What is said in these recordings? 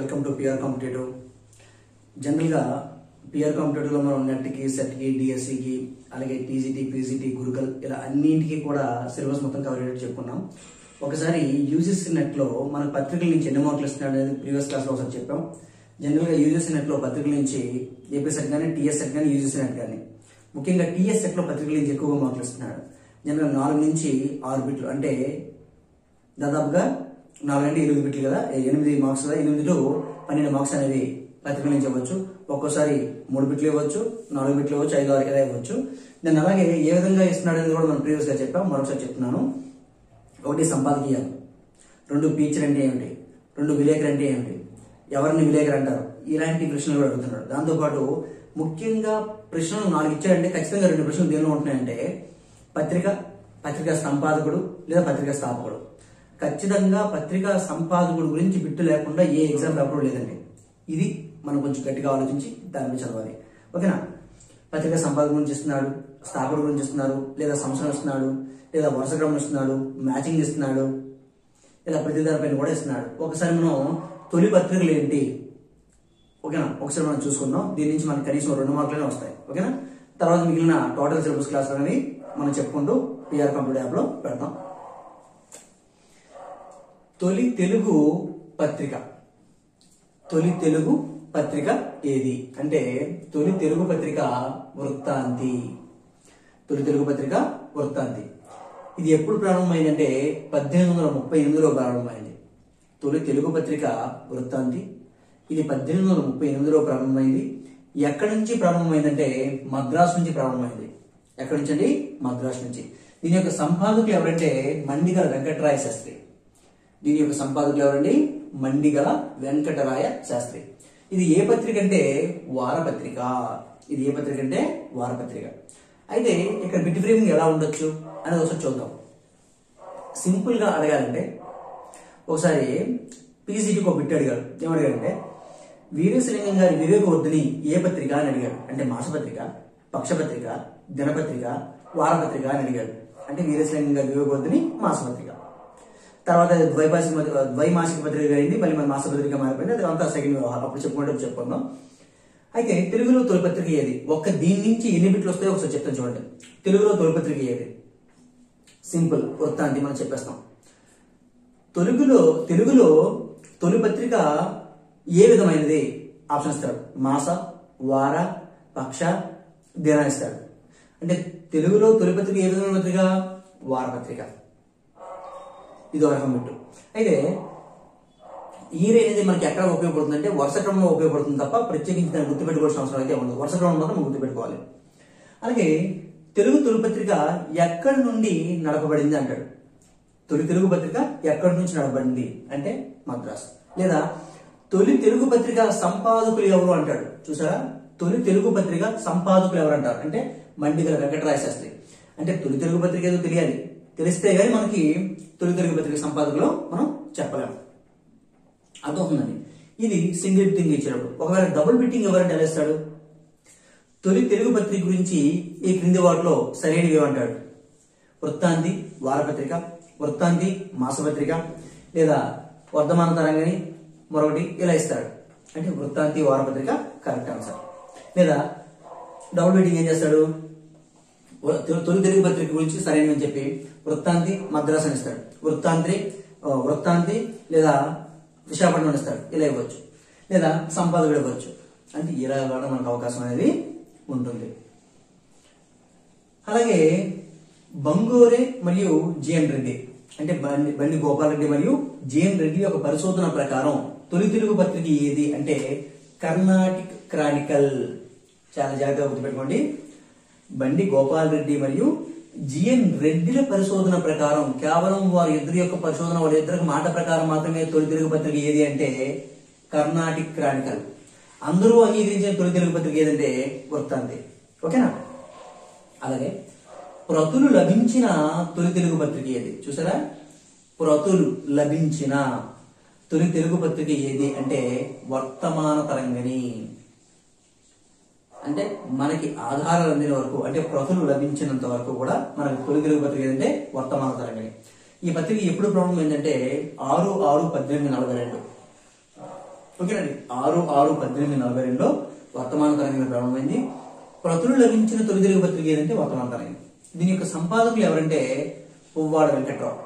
welcome to PR competitive జనరల్గా PR కాంపిటేటివ్లో మనం నెట్కి సెట్కి డిఎస్సికి అలాగే టీజీటీ పీజీటీ గురుకల్ ఇలా అన్నింటికి కూడా సిలబస్ మొత్తం కవర్ అయ్యేట్టు చెప్పుకున్నాం ఒకసారి యూజీసీ నెట్లో మన పత్రికల నుంచి ఎన్ని మార్కులు ఇస్తున్నాడు అనేది ప్రీవియస్ క్లాస్లో ఒకసారి చెప్పాం జనరల్గా యూజీసీ నెట్లో పత్రికల నుంచి ఏపీ సెట్ కానీ టీఎస్ సెట్ కానీ యూజీసీ నెట్ కానీ ముఖ్యంగా టీఎస్ సెట్లో పత్రికల నుంచి ఎక్కువగా మార్కులు ఇస్తున్నాడు జనరల్ నాలుగు నుంచి ఆరు బిట్లు అంటే దాదాపుగా నాలుగు అంటే ఎనిమిది బిట్లు కదా ఎనిమిది మార్క్స్ కదా ఎనిమిది టు పన్నెండు మార్క్స్ అనేవి పత్రికల నుంచి ఇవ్వచ్చు ఒక్కోసారి మూడు బిట్లు ఇవ్వచ్చు నాలుగు బిట్లు ఇవ్వచ్చు ఐదు ఆరు ఇలా ఇవ్వచ్చు దాన్ని అలాగే ఏ విధంగా ఇస్తున్నాడు అనేది కూడా మనం ప్రీవియస్ గా చెప్పాం మరొకసారి చెప్తున్నాను ఒకటి సంపాదకీయాలు రెండు ఫీచర్ అంటే ఏమిటి రెండు విలేకరు అంటే ఏమిటి ఎవరిని విలేకరు అంటారు ఇలాంటి ప్రశ్నలు కూడా అడుగుతున్నాడు దాంతోపాటు ముఖ్యంగా ప్రశ్నలు నాలుగు ఇచ్చాడంటే ఖచ్చితంగా రెండు ప్రశ్నలు దేనిలో ఉంటున్నాయంటే పత్రిక పత్రికా సంపాదకుడు లేదా పత్రికా స్థాపకుడు ఖచ్చితంగా పత్రికా సంపాదకుడు గురించి బిట్టు లేకుండా ఏ ఎగ్జామ్ పేపర్ లేదండి ఇది మనం కొంచెం గట్టిగా ఆలోచించి దాని మీద చదవాలి ఓకేనా పత్రికా సంపాదకుడు గురించి ఇస్తున్నాడు స్థాపకుడు గురించి ఇస్తున్నారు లేదా సంవత్సరం ఇస్తున్నాడు లేదా వరుస క్రమం ఇస్తున్నాడు మ్యాచింగ్ ఇస్తున్నాడు ఇలా ప్రతి దానిపైన కూడా ఇస్తున్నాడు ఒకసారి మనం తొలి పత్రికలు ఏంటి ఓకేనా ఒకసారి మనం చూసుకుందాం దీని నుంచి మనకి కనీసం రెండు మార్కులనే వస్తాయి ఓకేనా తర్వాత మిగిలిన టోటల్ సిలబస్ క్లాస్ అనేవి మనం చెప్పుకుంటూ పిఆర్ కంప్యూటర్ యాప్ లో పెడతాం తొలి తెలుగు పత్రిక తొలి తెలుగు పత్రిక ఏది అంటే తొలి తెలుగు పత్రిక వృత్తాంతి తొలి తెలుగు పత్రిక వృత్తాంతి ఇది ఎప్పుడు ప్రారంభమైందంటే పద్దెనిమిది వందల ముప్పై ఎనిమిదిలో ప్రారంభమైంది తొలి తెలుగు పత్రిక వృత్తాంతి ఇది పద్దెనిమిది వందల ముప్పై ఎనిమిదిలో ప్రారంభమైంది ఎక్కడి నుంచి ప్రారంభమైందంటే మద్రాసు నుంచి ప్రారంభమైంది ఎక్కడి నుంచి అండి మద్రాసు నుంచి దీని యొక్క సంపాదకులు ఎవరంటే మండిగల వెంకటరాయ శాస్త్రి దీని యొక్క సంపాదకులు ఎవరండి మండిగల వెంకటరాయ శాస్త్రి ఇది ఏ పత్రిక అంటే వారపత్రిక ఇది ఏ పత్రిక అంటే వారపత్రిక అయితే ఇక్కడ బిట్ ఫ్రేమింగ్ ఎలా ఉండొచ్చు అనేది ఒకసారి చూద్దాం సింపుల్ గా అడగాలంటే ఒకసారి పీసీటీకి ఒక బిట్ అడిగాడు ఏమడిగాడంటే వీరేశలింగం గారి వివేకవర్ధిని ఏ పత్రిక అని అడిగాడు అంటే మాసపత్రిక పక్షపత్రిక దినపత్రిక వారపత్రిక అని అడిగాడు అంటే వీరేశలింగం గారి వివేకవర్ధిని మాసపత్రిక తర్వాత అది ద్వైపాసిక ద్వైమాసిక పత్రిక అయింది మళ్ళీ మన మాసపత్రిక మారిపోయింది అది అంతా సెకండ్ వ్యవహారం అప్పుడు చెప్పుకుంటే చెప్పుకుందాం అయితే తెలుగులో తొలి పత్రిక ఏది ఒక్క దీని నుంచి ఎన్ని బిట్లు వస్తాయో ఒకసారి చెప్తాను చూడండి తెలుగులో తొలి పత్రిక ఏది సింపుల్ వృత్తాంతి మనం చెప్పేస్తాం తెలుగులో తెలుగులో తొలి పత్రిక ఏ విధమైనది ఆప్షన్ ఇస్తాడు మాస వార పక్ష దిన ఇస్తాడు అంటే తెలుగులో తొలి పత్రిక ఏ విధమైన పత్రిక వారపత్రిక ఇది ఒక రకం బిట్టు అయితే ఈ రే అనేది మనకి ఎక్కడ ఉపయోగపడుతుంది అంటే వరుస క్రమంలో ఉపయోగపడుతుంది తప్ప ప్రత్యేకించి దాన్ని గుర్తుపెట్టుకోవాల్సిన అవసరం అయితే ఉండదు వరుస క్రమం మాత్రం మనం గుర్తుపెట్టుకోవాలి అలాగే తెలుగు తొలి పత్రిక ఎక్కడి నుండి నడపబడింది అంటాడు తొలి తెలుగు పత్రిక ఎక్కడి నుంచి నడపబడింది అంటే మద్రాస్ లేదా తొలి తెలుగు పత్రిక సంపాదకులు ఎవరు అంటాడు చూసారా తొలి తెలుగు పత్రిక సంపాదకులు ఎవరు అంటారు అంటే మండిగల వెంకటరాయ శాస్త్రి అంటే తొలి తెలుగు పత్రిక ఏదో తెలియాలి తెలిస్తే గానీ మనకి తొలి తెలుగు పత్రిక సంపాదకులు మనం చెప్పలేము అర్థమవుతుందండి ఇది సింగిల్ బిట్టింగ్ ఇచ్చినప్పుడు ఒకవేళ డబుల్ బిట్టింగ్ ఎవరంటే వేస్తాడు తొలి తెలుగు పత్రిక గురించి ఈ క్రింది వాటిలో సరైనవి ఏమంటాడు వృత్తాంతి వారపత్రిక వృత్తాంతి మాసపత్రిక లేదా వర్ధమాన తరంగని మరొకటి ఇలా ఇస్తాడు అంటే వృత్తాంతి వారపత్రిక కరెక్ట్ ఆన్సర్ లేదా డబుల్ బిట్టింగ్ ఏం చేస్తాడు తొలి తెలుగు పత్రిక గురించి సరైనవి అని చెప్పి వృత్తాంతి మద్రాస్ అని ఇస్తాడు వృత్తాంతి వృత్తాంతి లేదా విశాఖపట్నం అని ఇస్తాడు ఇలా ఇవ్వచ్చు లేదా సంపాదకుడు ఇవ్వచ్చు అంటే ఇలా ఇవ్వడం మనకు అవకాశం అనేది ఉంటుంది అలాగే బంగోరే మరియు జిఎన్ రెడ్డి అంటే బండి బండి గోపాల్ రెడ్డి మరియు జిఎన్ రెడ్డి యొక్క పరిశోధన ప్రకారం తొలి తెలుగు పత్రిక ఏది అంటే కర్ణాటిక్ క్రానికల్ చాలా జాగ్రత్తగా గుర్తుపెట్టుకోండి బండి గోపాల్ రెడ్డి మరియు జిఎన్ రెడ్డిల పరిశోధన ప్రకారం కేవలం వారి ఇద్దరి యొక్క పరిశోధన వారి ఇద్దరికి మాట ప్రకారం మాత్రమే తొలి తెలుగు పత్రిక ఏది అంటే కర్ణాటిక్ క్రానికల్ అందరూ అంగీకరించిన తొలి తెలుగు పత్రిక ఏదంటే వృత్తాంతి ఓకేనా అలాగే ప్రతులు లభించిన తొలి తెలుగు పత్రిక ఏది చూసారా ప్రతులు లభించిన తొలి తెలుగు పత్రిక ఏది అంటే వర్తమాన తరంగని అంటే మనకి ఆధారాలు అందిన వరకు అంటే ప్రతులు లభించినంత వరకు కూడా మనకి తొలి తెలుగు పత్రిక ఏంటంటే వర్తమాన తరంగని ఈ పత్రిక ఎప్పుడు ప్రారంభం ఏంటంటే ఆరు ఆరు పద్దెనిమిది నలభై రెండు ఓకేనండి ఆరు ఆరు పద్దెనిమిది నలభై రెండులో వర్తమాన తరంగం ప్రారంభమైంది ప్రతులు లభించిన తొలి తెలుగు పత్రిక ఏదంటే వర్తమాన తరంగం దీని యొక్క సంపాదకులు ఎవరంటే పువ్వాడ వెంకట్రావు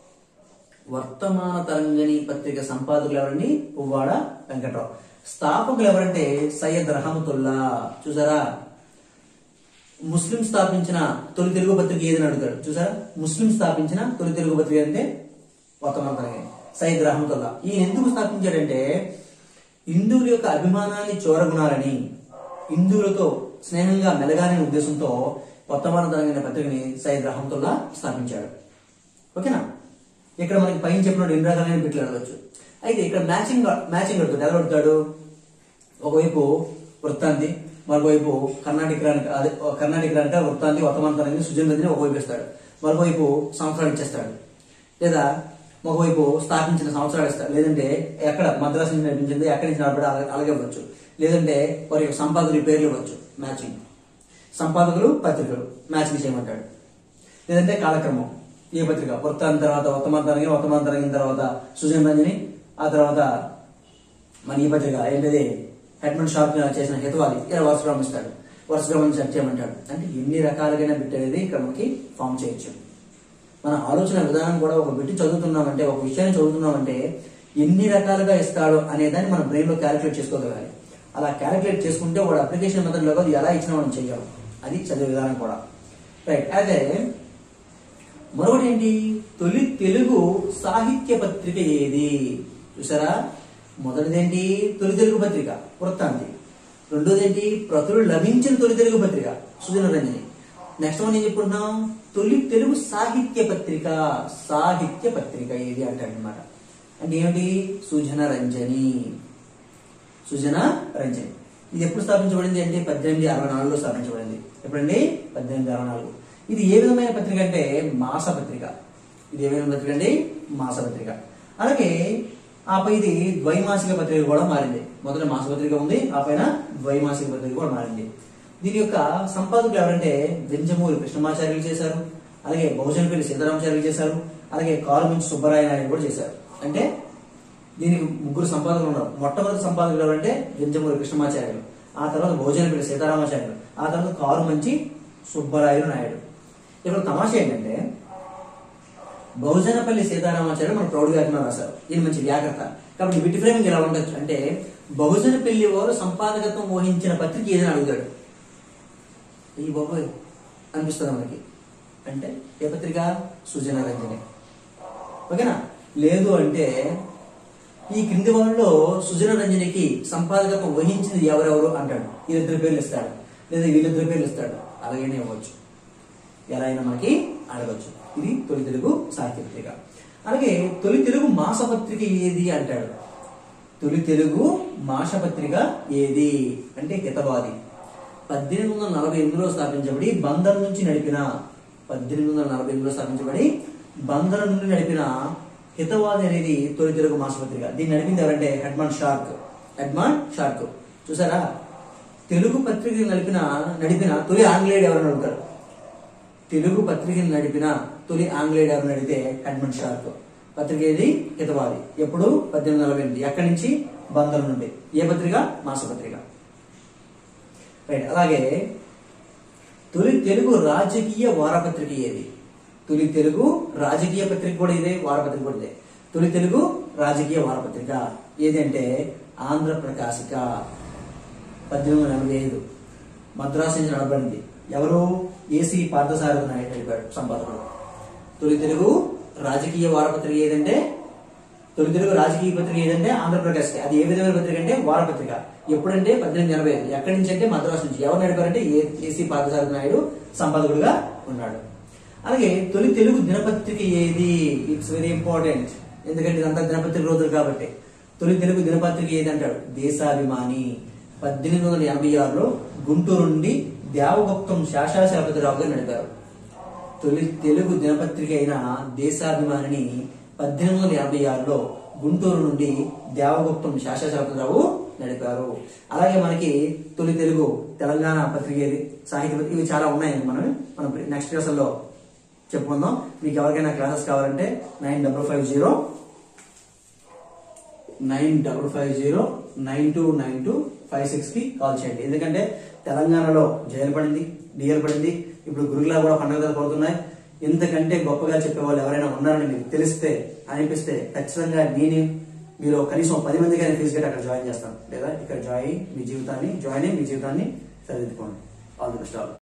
వర్తమాన తరంగిణి పత్రిక సంపాదకులు ఎవరండి పువ్వాడ వెంకట్రావు స్థాపకులు ఎవరంటే సయ్యద్ రహమతుల్లా చూసారా ముస్లిం స్థాపించిన తొలి తెలుగు పత్రిక ఏదని అడుగుతాడు చూసారా ముస్లిం స్థాపించిన తొలి తెలుగు పత్రిక అంటే వర్తమాన తరంగిణి సయ్యద్ రహమతుల్లా ఈయన ఎందుకు స్థాపించాడంటే హిందువుల యొక్క అభిమానాన్ని చోరగుణాలని హిందువులతో స్నేహంగా మెలగాలనే ఉద్దేశంతో వర్తమాన తరంగిణి పత్రికని సయ్యద్ రహమతుల్లా స్థాపించాడు ఓకేనా ఇక్కడ మనకి పైన చెప్పినట్టు ఎన్ని రకాలైన బిట్లు అడగచ్చు అయితే ఇక్కడ మ్యాచింగ్ మ్యాచింగ్ అడుగుతాడు ఎలా అడుగుతాడు ఒకవైపు వృత్తాంతి మరోవైపు కర్ణాటక రానిక అదే కర్ణాటక రానిక వృత్తాంతి వర్తమాన సుజన్ ఒకవైపు ఇస్తాడు మరోవైపు సంవత్సరాలు ఇచ్చేస్తాడు లేదా ఒకవైపు స్థాపించిన సంవత్సరాలు ఇస్తాడు లేదంటే ఎక్కడ మద్రాసు నుంచి నడిపించింది ఎక్కడి నుంచి నడపడం అలాగే అలాగే ఇవ్వచ్చు లేదంటే వారి యొక్క సంపాదకుల పేర్లు ఇవ్వచ్చు మ్యాచింగ్ సంపాదకులు పత్రికలు మ్యాచింగ్ చేయమంటాడు లేదంటే కాలక్రమం ఏ పత్రిక వృత్తాంత తర్వాత వర్తమాంతరంగి వర్తమాంతరంగిన తర్వాత సుజన్ రంజని ఆ తర్వాత మన ఈ పత్రిక ఏంటది హెడ్మన్ షాప్ చేసిన హితవాలి ఇలా వరుస క్రమం ఇస్తాడు వరుస క్రమం సెట్ చేయమంటాడు అంటే ఎన్ని రకాలుగా బిట్ అనేది ఇక్కడ మనకి ఫామ్ చేయొచ్చు మన ఆలోచన విధానం కూడా ఒక బిట్ చదువుతున్నామంటే ఒక విషయాన్ని చదువుతున్నామంటే ఎన్ని రకాలుగా ఇస్తాడు అనే దాన్ని మన బ్రెయిన్ లో క్యాలిక్యులేట్ చేసుకోగలగాలి అలా క్యాలిక్యులేట్ చేసుకుంటే వాడు అప్లికేషన్ మెథడ్ లో అది ఎలా ఇచ్చినా మనం చేయగలం అది చదివే విధానం కూడా రైట్ అయితే మరొకటి ఏంటి తొలి తెలుగు సాహిత్య పత్రిక ఏది చూసారా మొదటిదేంటి తొలి తెలుగు పత్రిక వృత్తాంతి రెండోది ఏంటి ప్రతులు లభించిన తొలి తెలుగు పత్రిక సుజన రంజని నెక్స్ట్ వన్ ఏం చెప్పుకుంటున్నాం తొలి తెలుగు సాహిత్య పత్రిక సాహిత్య పత్రిక ఏది అంటాడు అనమాట అంటే ఏమిటి సుజన రంజని సుజన రంజని ఇది ఎప్పుడు స్థాపించబడింది అంటే పద్దెనిమిది అరవై నాలుగులో స్థాపించబడింది ఎప్పుడండి పద్దెనిమిది అరవై నాలుగు ఇది ఏ విధమైన పత్రిక అంటే మాస పత్రిక ఇది ఏ విధమైన పత్రిక అండి మాస పత్రిక అలాగే ఆపై ఇది ద్వైమాసిక పత్రిక కూడా మారింది మొదట మాస పత్రిక ఉంది ఆ పైన ద్వైమాసిక పత్రిక కూడా మారింది దీని యొక్క సంపాదకులు ఎవరంటే వెంజమూరి కృష్ణమాచార్యులు చేశారు అలాగే బహుజనపల్లి సీతారామాచార్యులు చేశారు అలాగే కారుమించి సుబ్బరాయ నాయుడు కూడా చేశారు అంటే దీనికి ముగ్గురు సంపాదకులు ఉన్నారు మొట్టమొదటి సంపాదకులు ఎవరంటే వెంజమూరి కృష్ణమాచార్యులు ఆ తర్వాత భోజనపల్లి సీతారామాచార్యులు ఆ తర్వాత కారు మంచి సుబ్బరాయుడు నాయుడు ఇక్కడ తమాషా ఏంటంటే బహుజనపల్లి సీతారామాచార్యులు మన ప్రౌఢ వ్యాకరణ రాశారు ఈయన మంచి వ్యాకరత కాబట్టి బిట్ ఫ్రేమింగ్ ఎలా ఉండొచ్చు అంటే బహుజనపల్లి వారు సంపాదకత్వం వహించిన పత్రిక ఏదని అడుగుతాడు ఈ బాబోయ్ అనిపిస్తుంది మనకి అంటే ఏ పత్రిక సుజన రంజని ఓకేనా లేదు అంటే ఈ క్రింది వాళ్ళలో సుజన రంజనికి సంపాదకత్వం వహించింది ఎవరెవరు అంటాడు వీళ్ళిద్దరు పేర్లు ఇస్తాడు లేదా వీళ్ళిద్దరు పేర్లు ఇస్తాడు అలాగైనా ఇవ్వచ్చు ఎలా అయినా మనకి అడగచ్చు ఇది తొలి తెలుగు సాహిత్య పత్రిక అలాగే తొలి తెలుగు మాసపత్రిక ఏది అంటాడు తొలి తెలుగు మాసపత్రిక ఏది అంటే హితవాది పద్దెనిమిది వందల నలభై ఎనిమిదిలో స్థాపించబడి బందర్ నుంచి నడిపిన పద్దెనిమిది వందల నలభై ఎనిమిదిలో స్థాపించబడి బందర్ నుండి నడిపిన హితవాది అనేది తొలి తెలుగు మాసపత్రిక దీన్ని నడిపింది ఎవరంటే హెడ్మాన్ షార్క్ హెడ్మాన్ షార్క్ చూసారా తెలుగు పత్రిక నడిపిన నడిపిన తొలి ఆంగ్లేయుడు ఎవరు అడుగుతారు తెలుగు పత్రికను నడిపిన తొలి ఆంగ్లేయుడు ఎవరు నడిపితే హెడ్మండ్ షార్క్ పత్రిక ఏది హితవాది ఎప్పుడు పద్దెనిమిది నలభై ఎనిమిది ఎక్కడి నుంచి బందర్ నుండి ఏ పత్రిక మాసపత్రిక రైట్ అలాగే తొలి తెలుగు రాజకీయ వారపత్రిక ఏది తొలి తెలుగు రాజకీయ పత్రిక కూడా ఇదే వారపత్రిక కూడా ఇదే తొలి తెలుగు రాజకీయ వారపత్రిక ఏది అంటే ఆంధ్ర ప్రకాశిక పద్దెనిమిది వందల ఎనభై ఐదు మద్రాసు నుంచి నడబడింది ఎవరు ఏసీ పార్థసారథి నాయుడు నడిపాడు సంపాదకుడు తొలి తెలుగు రాజకీయ వారపత్రిక ఏదంటే తొలి తెలుగు రాజకీయ పత్రిక ఏదంటే ఆంధ్రప్రదేశ్ అది ఏ విధమైన పత్రిక అంటే వారపత్రిక ఎప్పుడంటే పద్దెనిమిది ఎనభై ఐదు ఎక్కడి నుంచి అంటే మద్రాసు నుంచి ఎవరు నడిపారంటే ఏ- ఏసీ పార్థసారథి నాయుడు సంపాదకుడుగా ఉన్నాడు అలాగే తొలి తెలుగు దినపత్రిక ఏది ఇట్స్ వెరీ ఇంపార్టెంట్ ఎందుకంటే ఇదంతా దినపత్రిక రోజులు కాబట్టి తొలి తెలుగు దినపత్రిక ఏది అంటాడు దేశాభిమాని పద్దెనిమిది వందల ఎనభై ఆరులో గుంటూరు నుండి దేవగుప్తం శాశాశాపతిరావు గారు నడిపారు తొలి తెలుగు దినపత్రిక అయిన దేశాభిమానిని పద్దెనిమిది వందల ఎనభై ఆరులో గుంటూరు నుండి దేవగుప్తం శాశాశాపతిరావు నడిపారు అలాగే మనకి తొలి తెలుగు తెలంగాణ పత్రిక ఏది సాహిత్య పత్రిక ఇవి చాలా ఉన్నాయండి మనం మనం నెక్స్ట్ క్లాసుల్లో చెప్పుకుందాం మీకు ఎవరికైనా క్లాసెస్ కావాలంటే nine double five zero nine double five zero nine two nine two five six కి కాల్ చేయండి ఎందుకంటే తెలంగాణలో జైలు పడింది డిఎల్ పడింది ఇప్పుడు గురుకులా కూడా పండుగ పడుతున్నాయి ఇంతకంటే గొప్పగా చెప్పే వాళ్ళు ఎవరైనా ఉన్నారని మీకు తెలిస్తే అనిపిస్తే ఖచ్చితంగా నేను మీరు కనీసం పది మందికి అయినా ఫీజు కట్టి అక్కడ జాయిన్ చేస్తాను లేదా ఇక్కడ జాయిన్ మీ జీవితాన్ని జాయిన్ అయ్యి మీ జీవితాన్ని సరిదిద్దుకోండి ఆల్ ది బెస్ట్ ఆల్